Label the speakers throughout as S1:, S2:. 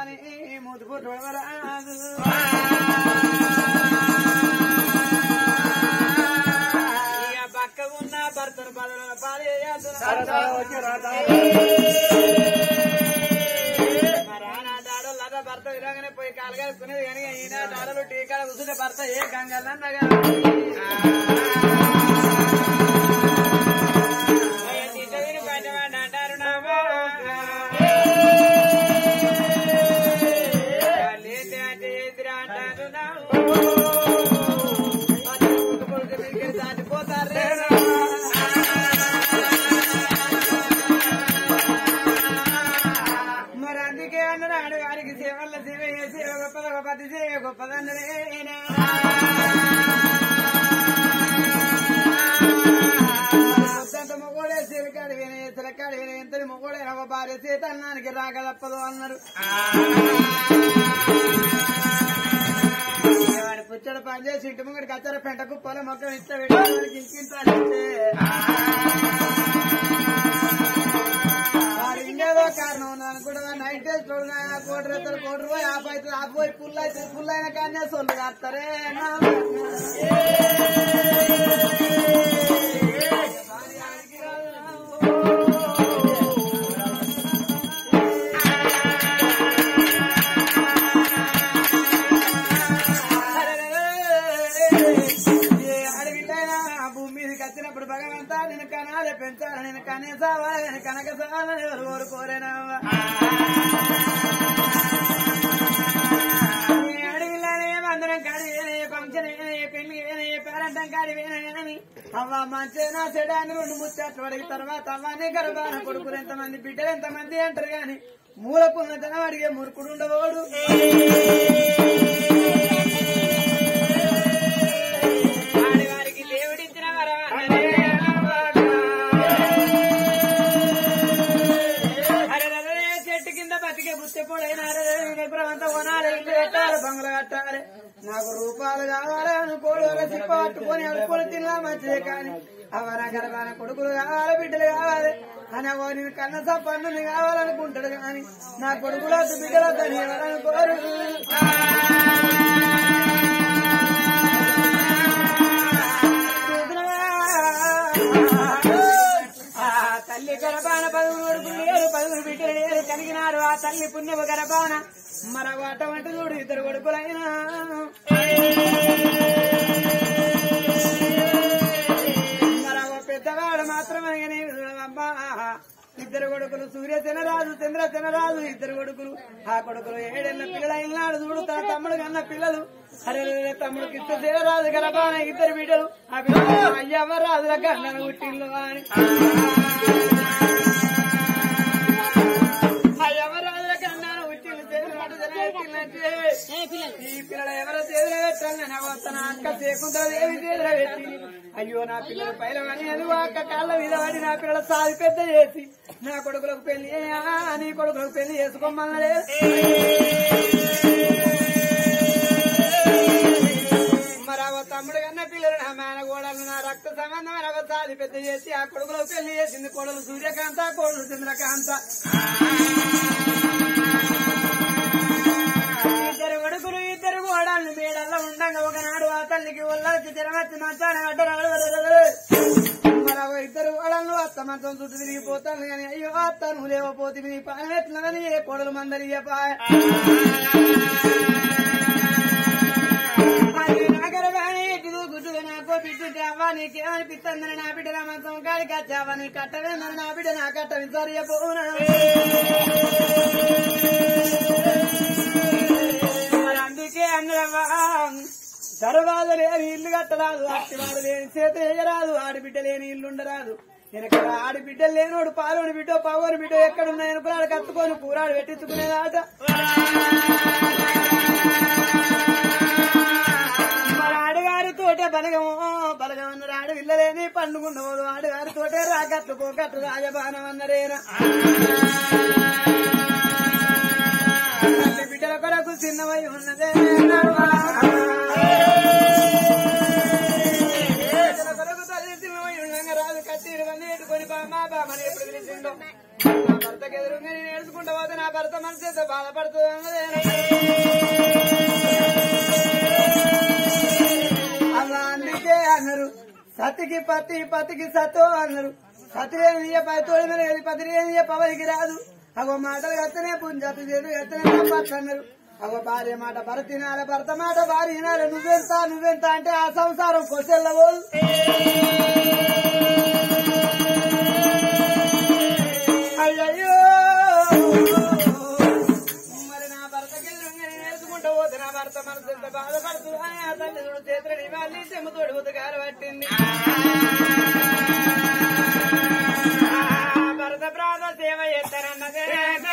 S1: గాని మూతి పుట్టు రాదు ఇక పక్క ఉన్న భర్తను బదులు ఆడోళ్ళ భర్త విరాగానే పోయి కాలగలుకునేది కానీ ఈయన ఆడలు టీకాలు కూర్చుంటే భర్త ఏ గంగలన్నగా తిట్టవిని పడ్డవాడు అంటారు నామా లేతే అంటే ఎదురా అంటారు నామా కొడుకు దగ్గర దాటిపోతారు మరి అందుకే అన్నాడు వారికి సేవల్ల సేవ చేసి గొప్పద గొప్పది సేవ గొప్పదన్నరేనా మొత్తంత మొగోడే సిరకాడి వినే సిరకాడి వినే ఎంతటి మొగోడే ఒక భార్య సీత అన్నానికి రాక తప్పదు అన్నారు వాడి పుచ్చడ పని చేసి ఇంటి ముంగడికి వచ్చారు పెంట కుప్పలు మొక్కలు ఇస్తే వెళ్ళడానికి ఇంకించాలంటే వాడు ఇంకేదో కారణం ఉంది అనుకుంటా నైట్ టెస్ట్ కోటి రెత్తలు కోటి రూపాయి ఆపు అవుతుంది ఆపోయి పుల్ అయితే పుల్ అయిన కానీ సొల్లు కాస్తారే అడవిటైనా భూమి మీదకి వచ్చినప్పుడు భగవంతా నేను కనాలే పెంచాలి నేను కనీసావాలి నేను కనక సాలని ఎవరు కోరుకోరేనా అడవిలోనే మందరం కాడి ఫంక్షన్ పెళ్లి పేరంటం కాడి కానీ అవ్వ మంచిగా చెడాన్ని రెండు ముచ్చట్లు అడిగి తర్వాత అవ్వనే గర్భాన కొడుకులు ఎంతమంది బిడ్డలు ఎంతమంది అంటారు గాని మూల పున్నతనం అడిగే మురుకుడు ఉండవాడు ఆడవారికి దేవుడిచ్చిన వరం అరే చెట్టు కింద బతికే బుద్ధి పొడైన అంతా కొనాలి ఇల్లు కట్టాలి బంగ్లా కట్టాలి నాకు రూపాయలు కావాలి అనుకోడు సిప్ప పట్టుకొని అనుకోని తిన్నా మంచిదే కానీ అవన గర్భాన కొడుకులు కావాలి బిడ్డలు కావాలి అని అవో నేను కన్న సప్పన్నుని కావాలనుకుంటాడు కానీ నా కొడుకులో బిడ్డలో తని ఎవరనుకోరు ఆ తల్లి గర్భాన పదుగురు కొడుకులు లేరు పదుగురు బిడ్డలు లేరు కలిగినారు ఆ తల్లి పుణ్యము గర్భాన మరొక అటువంటి చూడు ఇద్దరు కొడుకులైనా మరొక పెద్దవాడు మాత్రమే కానీ అమ్మా ఇద్దరు కొడుకులు సూర్య తినరాదు చంద్ర తినరాదు ఇద్దరు కొడుకులు ఆ కొడుకులు ఏడేళ్ల పిల్లలు అయినాడు చూడు తన తమ్ముడు కన్న పిల్లలు అరే తమ్ముడికి ఇస్తే తినరాదు గర్భాన ఇద్దరు బిడ్డలు ఆ బిడ్డలు అయ్యవ్వ రాదు కన్నను పుట్టిల్లు అని ఎవరాజుల కన్నాను పుట్టిల్లు చేతులు పట్టుదలంటే ఈ పిల్లలు ఎవరో చేతులు పెట్టాలి నా తన అక్క చేకుందేవి చేతులు పెట్టి అయ్యో నా పిల్లలు పైన అనేది అక్క కాళ్ళ మీద పడి నా పిల్లల సాది పెద్ద చేసి నా కొడుకులకు పెళ్లి చేయా, నీ కొడుకులకు పెళ్లి చేసుకోమన్నలే మరి ఆ తమ్ముడు కన్నా పిల్లలు నా మేనగోడలు నా రక్త సంబంధమైన ఒక సాది పెద్ద చేసి ఆ కొడుకులకు పెళ్లి చేసింది కొడుకు సూర్యకాంత కొడుకు చంద్రకాంత ఇద్దరు కొడుకులు ఇద్దరు కోడళ్ళు మేడల్లో ఉండగా ఒకనాడు ఆ తల్లికి ఒళ్ళకి తిరగచ్చి మంచాన అడ్డరాడు మరో ఇద్దరు కోడళ్ళు అత్త మంచం చుట్టూ తిరిగిపోతాను కానీ అయ్యో అత్త నువ్వు లేవపోతే నీ పాలన ఎట్లనని ఏ కోడలు మందరి పాయ అవ్వా నీకేమనిపిస్తుందని నా బిడ్డ నా మంచం కాడికి వచ్చావా నీ కట్టవేందని నా బిడ్డ నా కట్ట విసరియపోనా మరి అందుకే అన్నవా దర్వాజ లేని ఇల్లు కట్టరాదు అట్టివాడు లేని చేత వేయరాదు ఆడబిడ్డ లేని ఇల్లు ఉండరాదు వెనక ఆడబిడ్డ లేనోడు పాలోని బిడ్డ పవని బిడ్డ ఎక్కడున్నాయని పురాడు కత్తుకొని కూరాడు పెట్టించుకునేదాట మరి ఆడగారి తోటే బలగము బలగం అన్నారు ఆడ విల్లలేని పండుకుండవదు ఆడగారి తోటే రాకట్లు పోకట్లు రాజబానం అన్నరేనా తల్లి బిడ్డల కొరకు చిన్నవై ఉన్నదే బిడ్డల కొరకు తల్లి చిన్నవై ఉండగా రాదు కట్టి మంది పెట్టుకొని బామా బామని ఎప్పుడు పిలిచిండో నా భర్తకి ఎదురుగా నేను ఏడుచుకుంటా పోతే నా భర్త మనసు ఎంత బాధపడుతుంది అన్నదే అలా అందుకే అన్నారు సతికి పతి పతికి సతో అన్నారు సతిరేని పది తోడి మీద ఏది పతిరేని పవరికి రాదు అగో మాటలు ఎత్తనే పుంజాతి చేదు ఎత్తనే తప్పట్లు అన్నారు అగో భార్య మాట భర్త తినాలి భర్త మాట భార్య వినాలి నువ్వెంత నువ్వెంత అంటే ఆ సంసారం కొసెల్లబోదు అయ్యయ్యో మరి నా భర్తకి ఎదురుగా నేను నేర్చుకుంటూ పోతే నా భర్త మనసు ఎంత బాధపడుతుంది అని ఆ తల్లి చూడు చేతులని మళ్ళీ చెమ్ముతోడు ఉతకాలు పట్టింది ఆ భర్త ప్రాణ సేవ చేస్తారన్నదే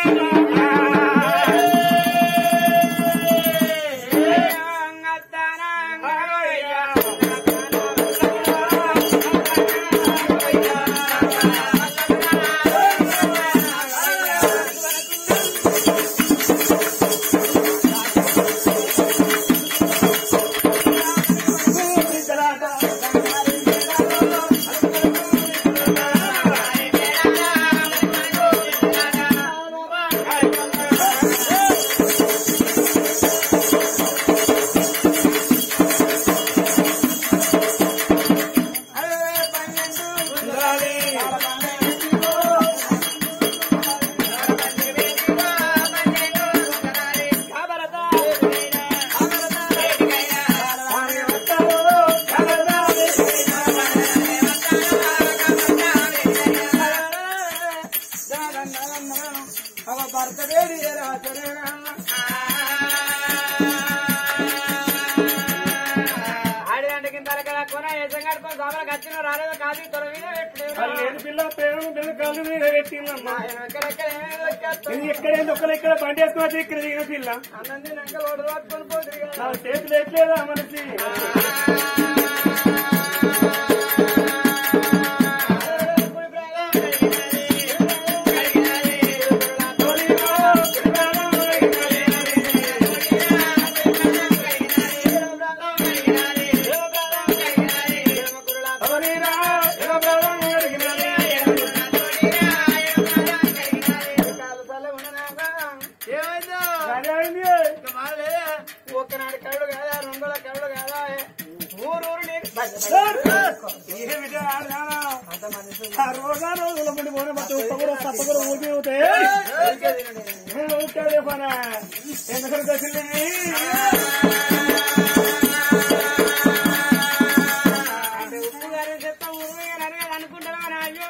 S1: భర్త వేడి ఆడిదంటే కింద కొన ఏజం కట్టుకొని దోమలకు వచ్చిన రాలేదో కాదు తొల మీద
S2: వాళ్ళు లేని పిల్ల ప్రేమ మీద కాళ్ళు మీద పెట్టిందమ్మా
S1: ఎక్కడెక్కడ ఏమేమి వచ్చేస్తాం
S2: ఇది ఎక్కడైంది ఒక్కరు ఇక్కడ బండి వేసుకుని వచ్చి ఇక్కడ దిగిన పిల్ల
S1: అన్నం తిన్నాక రోడ్డు పట్టుకొని పోతుంది కదా
S2: నా చేతులు ఎట్లేదా మనిషి అవనీరా, ఇలా ప్రాణం అడిగినారే. అదే అయింది.
S1: ఒకనాడు కళ్ళు కాదా రెండోల కళ్ళు కాదా ఊరు ఊరు నీకు
S2: ఏ బిడ్డ, ఆడనా? ఆ రోజా రోజుల ముందు పోయిన మొత్తం ఉప్పు కూడా తప్ప కూడా ఊపి అవుతాయి నేను ఊపితే పనా ఎందుకంటే వచ్చింది
S1: అంటే ఉప్పు గారి చెత్త ఉరుగు గారు అని అనుకుంటారా అయ్యో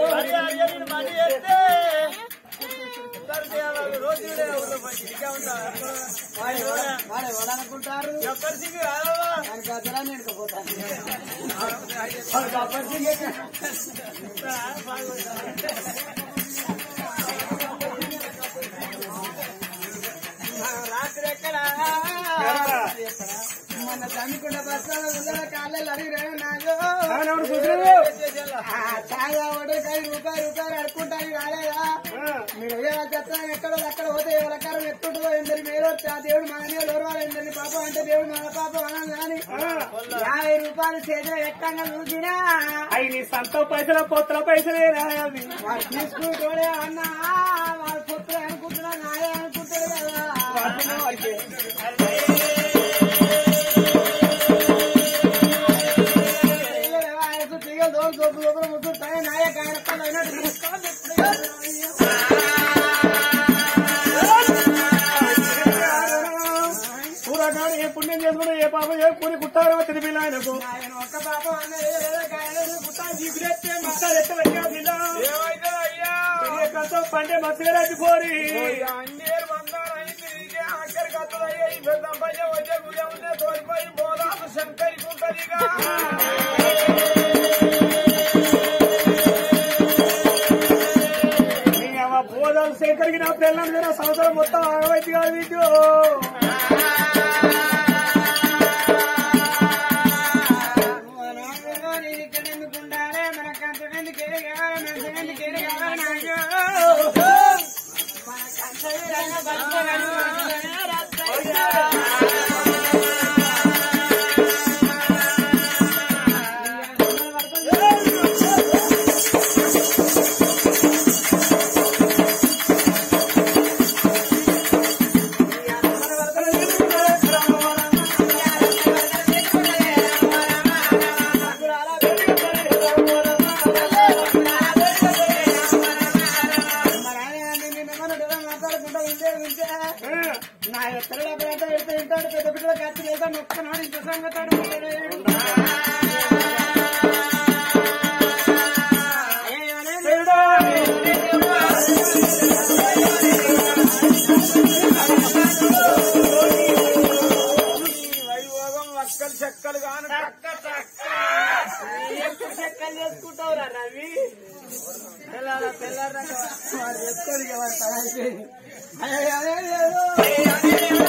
S1: అనుకుంటారు దానికి అద్దరాన్ని ఎనుకపోతాను రాత్రి ఎక్కడ మొన్న తమ్మికుండ బస్సులో ఉన్న కాళ్ళు అడిగిరా నాయో
S2: ఆనాడు కుదిరేవు.
S1: ఆ ఛాయ ఒకటి ఐదు రూపాయలు రూపాయలు అడుక్కుంటాను రాలేదా
S2: ఆ,
S1: మీరు ఏ చెప్తాను ఎక్కడో అక్కడ పోతే ఎవరకారం ఎత్తుంటుందో ఎందరి మీరు ఆ దేవుడు మననే లోరవాలి ఎందరి పాపం అంటే దేవుడు మన పాపం అనం కానీ
S2: ఆ.
S1: యాభై రూపాయలు చేతిలో ఎట్టంగా చూసినా
S2: అవి నీ సంత పైసల పొత్తుల పైసలేనా అవి
S1: వాడు తీసుకుంటూనే అన్నా వాడు పుత్రుడు అనుకుంటున్నా నాయే అనుకుంటాడు కదా
S2: వాటిలో అయితే.
S1: తీగలు దోలు దోపు లోపల ముగ్గురు పైన నాయక ఆయన అయినట్టు
S2: పూర్వకాలం ఏ పుణ్యం చేసుకున్నా ఏ పాపం చేసుకుని కుట్టారో తిరిగి ఆయనకు
S1: ఆయన ఒక్క పాపం అన్నది లేదా గాయలు పుట్టాలు తీసుకురెత్తే
S2: మస్తాలు ఎట్ట పెట్టిన పిల్ల
S1: ఏమైతే అయ్యా
S2: తిరిగే కష్టం పంటే మత్స్యరాజు పోరి
S1: అంగేరు బంగారు అయింది ఇదే అక్కడికి వస్తుందయ్యా ఈ పెద్ద అబ్బాయి వచ్చే గుడి ఉంటే తోలిపోయి బోధాసు శంకరి కుంటదిగా
S2: బోధాలు సేకరికి నా పిల్లలు మీద సంవత్సరం మొత్తం ఆగవైతే కాదు వీటి
S1: నేను ఇక్కడ ఎందుకు ఉండాలి మనకు అంత మందికి ఏది కావాలి మనకు మందికి ఏది కావాలి నాయో మనకంత విధంగా బతకాలని మనకు రాస్తాయి. ఒక్కనాడు ఇంత సంగతాడు ఉండలేడు.
S2: వైభోగం వక్కలు చెక్కలు కాను టక్క టక్క
S1: ఎప్పుడు చెక్కలు చేసుకుంటావురా రవి తెల్లార తెల్లార వాడు చేసుకొని ఇక వాడు తల అయిపోయింది. అయ్యో, అదే లేదు.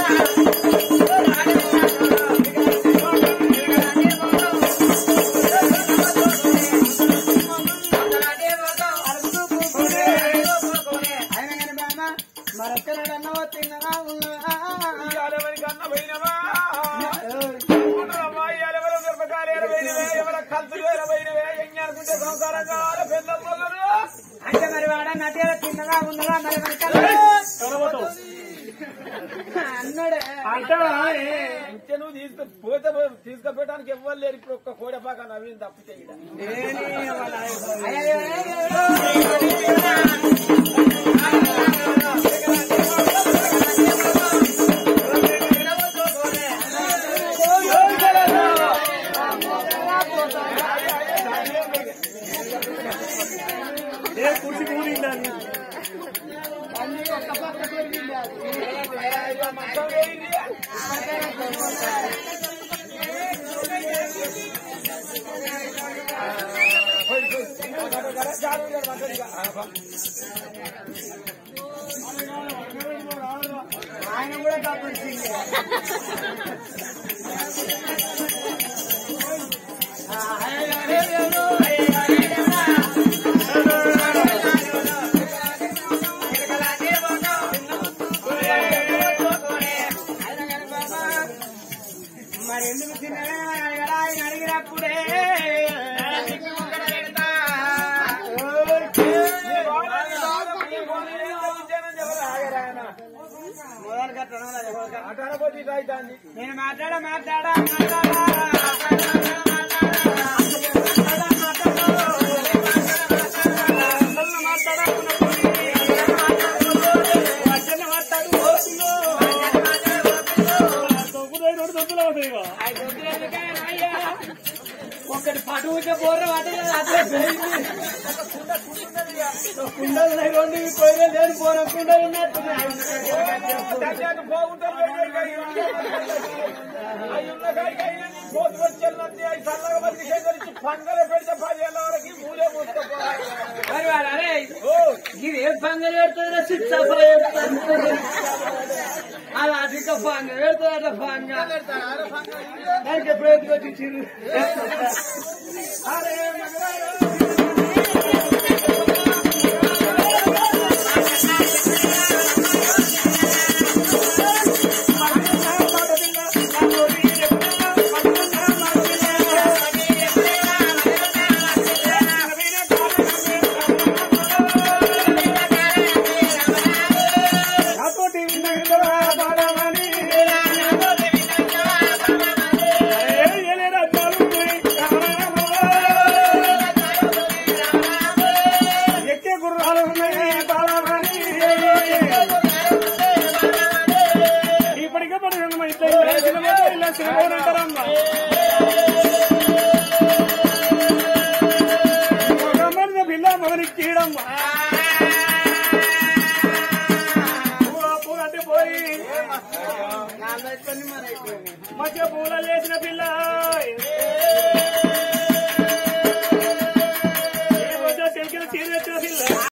S1: అయినా కానీ బామ్మ, మరొక్కనాడన్నా తిన్నగా ఉన్నదా
S2: ఇవాళెవరికి అన్న పోయినవా ఉండదమ్మా, ఇవాళెవరో మిరపకాయలు ఎరవైనవే, ఎవరో కలుపులు ఎరవైనవే, ఎంగి అనుకుంటే సంసారం కావాలి, పెద్దలు మొదలు.
S1: అంటే మరి వాడ నటిగా తిన్నగా ఉన్నదా మరి మరి అన్నాడే
S2: ఇంకే నువ్వు తీసుకు పోతే పో- తీసుకుపోయడానికి ఎవ్వరు లేరు ఇప్పుడు ఒక్క కోడపాక నవీన్ తప్పు చేయడం
S1: అయ్యో, అయ్యో, అన్నీ ఒక్క పక్క పెరిగింది అది.
S2: మంచం వేయింది. పోయి, పోయి. గడ, గడ, జారు, గడ, మంచం ఇక. ఆ, పా.
S1: ఆయన కూడా తప్పించింది మరి ఎందుకు తిన్నదే అడగడా ఆయన అడిగినప్పుడే మొదలు కట్టడం నేను మాట్లాడ మాట్లాడా మాట్లాడా ఒకటి పటువుకే పోర పట్టలేదు అట్లే పోయింది కుండలు రెండు కొయ్యలు లేని పోర కుండలు ఉన్నట్టున్నాయి
S2: పంగలు పెడితే పది ఏళ్ళ వరకు మూలే మూసుకోపోవాలి
S1: మరి వాడు అరే
S2: ఓ
S1: ఇది ఏం పంగలు పెడుతుందో శిక్ష అలా అధిక పంగ పెడుతుందట పంగ దానికి ఎప్పుడు వచ్చి ఇచ్చిర్రు
S2: అరే ఎక్కే గుర్రాలు ఉన్నాయి బాలమని ఇప్పటికే పడుతుంది ఇట్లా ఇలా సినిమాంటారమ్మా మగమని పిల్ల మగనిక్కీడమ్మా పూల పూల అంటే పోయి మధ్య పూల లేచిన పిల్ల ఏ రోజు చెక్కిన తీరు వచ్చిన పిల్ల